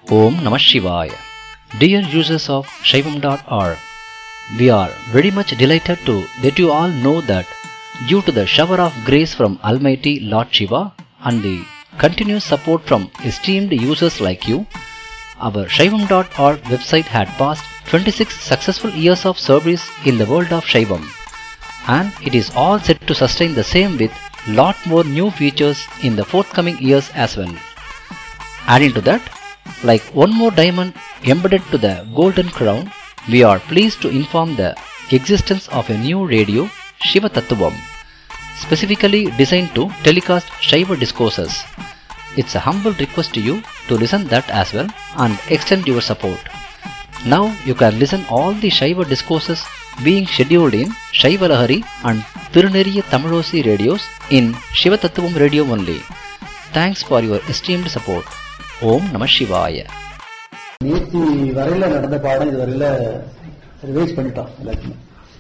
Om Namah Shivaya. Dear users of Shaivam.org, we are very much delighted to let you all know that due to the shower of grace from Almighty Lord Shiva and the continuous support from esteemed users like you, our Shaivam.org website had passed 26 successful years of service in the world of Shaivam and it is all set to sustain the same with lot more new features in the forthcoming years as well. Adding to that, like one more diamond embedded to the golden crown, we are pleased to inform the existence of a new radio, Shiva Tattvam, specifically designed to telecast Shiva discourses. It's a humble request to you to listen that as well and extend your support. Now you can listen all the Shiva discourses being scheduled in Shiva Lahari and Tiruneriya Tamilosi radios in Shiva Tattvam radio only. Thanks for your esteemed support. ஓம் நம சிவாய நேத்தி வரையில நடந்த பாடம் இது வரையில revise பண்ணிட்டோம் எல்லாத்தையுமே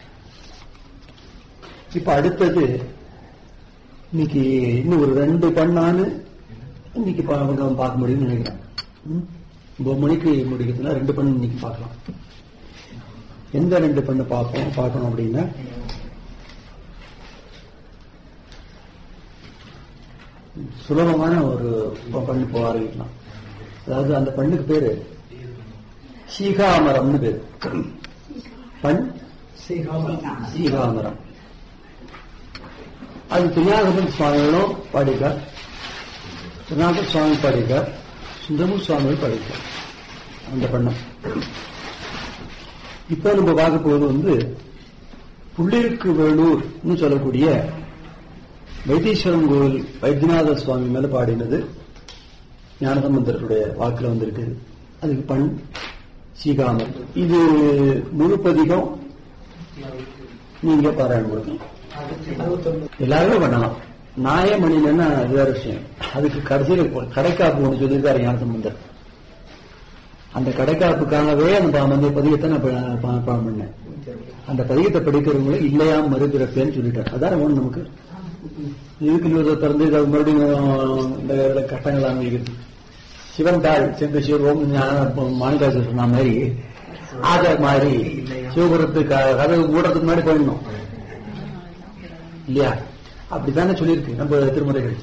இப்ப அடுத்தது இன்னைக்கு இன்னும் ஒரு ரெண்டு பண்ணான்னு இன்னைக்கு பா- அவங்க பார்க்க முடியும்னு நினைக்கிறேன் ம்? ஒன்பது மணிக்கு முடிக்கிறதுனா ரெண்டு பண்ணு இன்னைக்கு பார்க்கலாம் எந்த ரெண்டு பண்ணு பார்ப்போம் பார்க்கணும் அப்படின்னா சுலபமான ஒரு பண்ணு போக ஆரம்பிக்கலாம் அதாவது அந்த பண்ணுக்கு பேரு சீகாமரம்னு பேரு பண் சீகாமரம் அது திருநாகபன் சுவாமிகளும் பாடிக்கார் திருநாக சுவாமி பாடிக்கார் சுந்தரமு சுவாமிகள் பாடிக்கார் அந்த பண்ணம் இப்போ நம்ம பார்க்க போவது வந்து புள்ளிருக்கு வேலூர்னு சொல்லக்கூடிய வைத்தீஸ்வரன் கோவில் வைத்தியநாத சுவாமி மேல பாடினது ஞானசம்பந்தருடைய வாக்குல வந்திருக்கு அதுக்கு பண் சீகாமர் இது முழு பதிகம் நீங்க பாராயணம் கொடுக்கணும் எல்லாருமே பண்ணலாம் நாயமணிலன்னா அது வேற விஷயம் அதுக்கு கடைசியில் ஒரு கடைக்காப்பு ஒன்று சொல்லியிருக்காரு ஞானசம்பந்தர் அந்த கடைக்காப்புக்காகவே அந்த பா- அந்த பதிகத்தை நான் ப- பா- பாடம் பண்ணேன் அந்த பதிகத்தை படிக்கிறவங்கள இல்லையாம் மறுபிறப்பேன்னு சொல்லிட்டேன் அதான் ஒண்ணு நமக்கு இதுக்கு இன்னொரு திறந்து இதை மறுபடியும் இந்த இதுல கட்டங்கள் அமைக்கிறது சிவன் தாள் சென்ற சிவம் மாணிகாசு சொன்ன மாதிரி ஆத மாதிரி சிவபுரத்து க- கதவு மூடுறதுக்கு முன்னாடி போயிடணும் இல்லையா அப்படித்தானே சொல்லியிருக்கு நம்ம திருமுறைகள்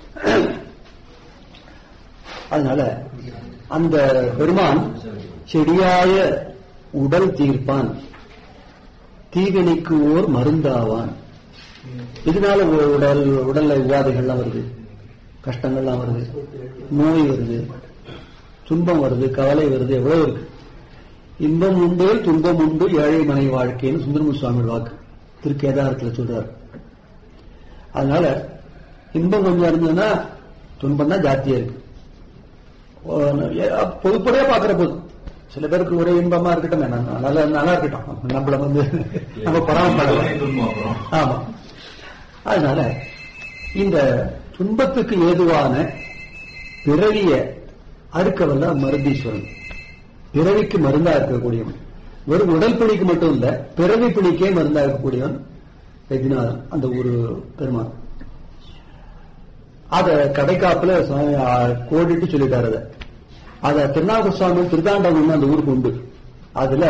அதனால அந்த பெருமான் செடியாய உடல் தீர்ப்பான் தீவினைக்கு ஓர் மருந்தாவான் இதனால உ- உடல் உடல்ல உபாதைகள்லாம் வருது கஷ்டங்கள்லாம் வருது நோய் வருது துன்பம் வருது கவலை வருது எவ்வளவு இருக்கு இன்பம் உண்டு துன்பம் உண்டு ஏழை மனை வாழ்க்கைன்னு சுந்தரமு சுவாமி வாக்கு திருக்கேதாரத்துல சொல்றாரு அதனால இன்பம் கொஞ்சம் இருந்ததுன்னா துன்பம் தான் ஜாஸ்தியா இருக்கு ஓ, எ- பொதுப்படையா பாக்குற போது சில பேருக்கு ஒரே இன்பமா இருக்கட்டும் என்ன, நல்லா நல்லா இருக்கட்டும் நம்மள வந்து நம்ம பராமரிக்கலாம் ஆமா அதனால இந்த துன்பத்துக்கு ஏதுவான பிறவிய அறுக்கவல்ல மருந்தீஸ்வரன் பிறவிக்கு மருந்தா இருக்கக்கூடியவன் வெறும் உடல் பிணிக்கு மட்டும் இல்ல பிறவி பிணிக்கே மருந்தா இருக்கக்கூடியவன் வைத்தியநாதன் அந்த ஒரு பெருமான் அத கடைக்காப்புல சுவாமி, ஆ, கோடிட்டு சொல்லிட்டாரு அத அத திருநாக சுவாமி திருதாண்டவம் அந்த ஊருக்கு உண்டு அதுல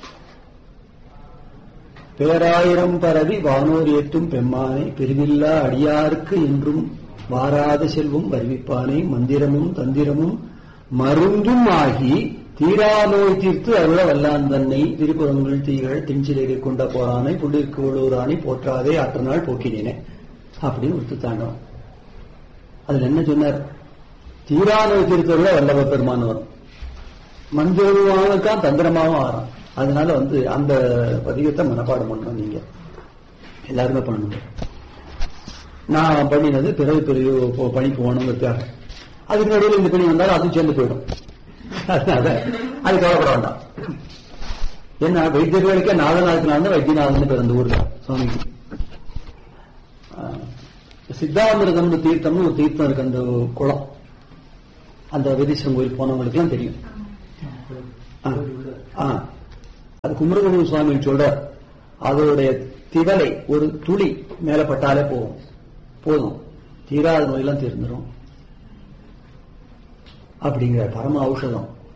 பேராயிரம் பரவி வானோர் ஏற்றும் பெம்மானை பிரிவில்லா அடியாருக்கு என்றும் வாராத செல்வம் வருவிப்பானை மந்திரமும் தந்திரமும் மருந்தும் ஆகி தீரா நோய் தீர்த்து அருள வல்லான் தன்னை திருப்புறங்கள் தீகள் தெஞ்சிலேறி கொண்ட போரானை புள்ளிற்கு உள்ளூரானை போற்றாதே ஆற்ற நாள் போக்கினேனே அப்படின்னு விட்டு தாண்டவம் அதுல என்ன சொன்னார் தீரா நோய் தீர்த்தருள வல்லவ பெருமான் வரும் மந்திரமானதான் தந்திரமாவும் ஆறாம் அதனால வந்து அந்த பதிகத்தை மனப்பாடம் பண்ணணும் நீங்க எல்லாருமே பண்ணணும் நான் பண்ணினது பிறகு பிறகு போ- பணிக்கு போகணுங்கிறதுக்காக அதுக்கு நடுவில் இந்த பணி வந்தாலும் அதுவும் சேர்ந்து போயிடும் அதனால அது கவலைப்பட வேண்டாம் என்ன வைத்தியர்களுக்கே நாதநாதத்தினால தான் வைத்தியநாதன் பேர் அந்த ஊர்ல சுவாமிக்கு ஆஹ், சித்தாமிரதம்னு தீர்த்தம்னு ஒரு தீர்த்தம் இருக்கு அந்த குளம் அந்த வைத்தீஸ்வரன் கோயில் போனவங்களுக்கு எல்லாம் தெரியும் ஆ, ஆ. அது குமரகுரு சுவாமி சொல்றார் அதோடைய திவலை ஒரு துளி மேல பட்டாலே போகும் போதும் தீராத நோயெல்லாம் தீர்ந்துடும் அப்படிங்கிற பரம ஔஷதம்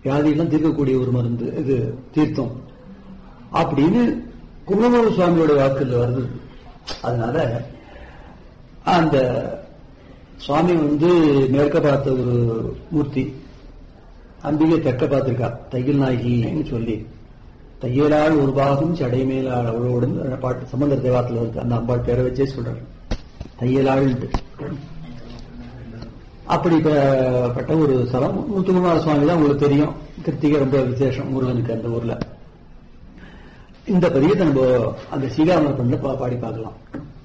வியாதியெல்லாம் தீர்க்கக்கூடிய ஒரு மருந்து இது தீர்த்தம் அப்படின்னு குமரகுரு சுவாமியோட வாக்குல வருது அதனால அந்த சுவாமி வந்து மேற்க பார்த்த ஒரு மூர்த்தி அம்பிகை தெற்க பார்த்திருக்கா தையல் நாயகின்னு சொல்லி தையலாள் ஒரு பாகம் சடைமேலாள் அவளோடு பாட்டு சம்பந்தர் தேவாரத்தில் இருக்கு அந்த அம்பாள் பேரை வச்சே சொல்றாரு தையலாள் அப்படிப்பட்ட ஒரு ஸ்தலம் முத்துக்குமார சுவாமி தான் உங்களுக்கு தெரியும் கிருத்திகை ரொம்ப விசேஷம் முருகனுக்கு அந்த ஊர்ல இந்த பதியத்தை நம்ம அந்த சீகாமர பண்ண பாடி பார்க்கலாம்